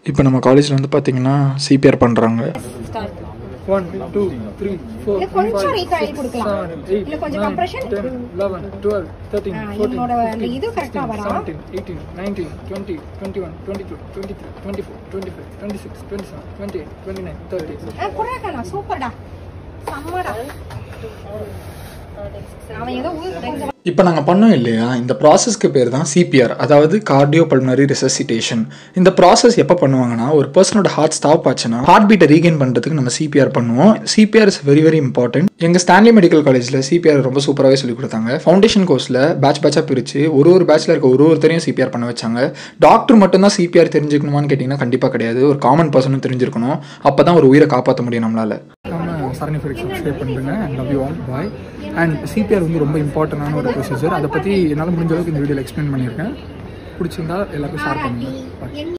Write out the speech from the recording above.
இப்போ நம்ம காலேஜில் வந்து பார்த்தீங்கன்னா சிபிஆர் பண்ணுறாங்க ஒன் டூ த்ரீ ஃபோர் இல்ல கொஞ்சம் recoil கொடுக்கலாம். இல்ல கொஞ்சம் compression. Eleven twelve thirteen ah, fourteen என்னோட அந்த இது correct ஆ வரா? Seventeen eighteen nineteen twenty twenty one twenty two twenty three twenty four twenty five twenty six twenty seven twenty eight twenty nine thirty ஆ, குர்ராக்கண்ணா, சூப்பர்டா செம்மடா அவன் ஏதோ ஊருக்கு கொஞ்சம் இப்போ நாங்கள் பண்ணோம் இல்லையா இந்த ப்ராசஸ்க்கு பேர் தான் சிபிஆர் அதாவது கார்டியோ பல்மனரி ரெசசிட்டேஷன் இந்த ப்ராசஸ் எப்போ பண்ணுவாங்கன்னா ஒரு பர்சனோட ஹார்ட் ஸ்டாப் ஆச்சுன்னா ஹார்ட் பீட்டை ரீகெயின் பண்ணுறதுக்கு நம்ம சிபிஆர் பண்ணுவோம் CPR is very very important எங்கள் ஸ்டான்லி மெடிக்கல் காலேஜில் சிபிஆர் ரொம்ப சூப்பராகவே சொல்லி கொடுத்தாங்க ஃபவுண்டேஷன் கோர்ஸில் பேட்ச் பேட்சாக பிரித்து ஒரு ஒரு பேட்ச்சில் இருக்க ஒரு ஒருத்தரையும் சிபிஆர் பண்ண வச்சாங்க டாக்டர் மட்டும்தான் சிபிஆர் தெரிஞ்சுக்கணுமான்னு கேட்டிங்கன்னா கண்டிப்பாக கிடையாது ஒரு காமன் பர்சனும் தெரிஞ்சிருக்கணும் அப்போ தான் ஒரு உயிரை காப்பாற்ற முடியும் நம்மளால் நம்ம சரணி ஃபெரிக் சப்ஸ்கிரைப் பண்ணுங்க and love you all bye and CPR வந்து ரொம்ப இம்பார்ட்டண்டான ஒரு ப்ரொசீஜர் அதை பற்றி என்னால் முடிஞ்ச அளவுக்கு இந்த வீடியோவில் எக்ஸ்பிளைன் பண்ணியிருக்கேன் பிடிச்சிருந்தா எல்லாருக்கும் ஷேர் பண்ணுங்க Bye.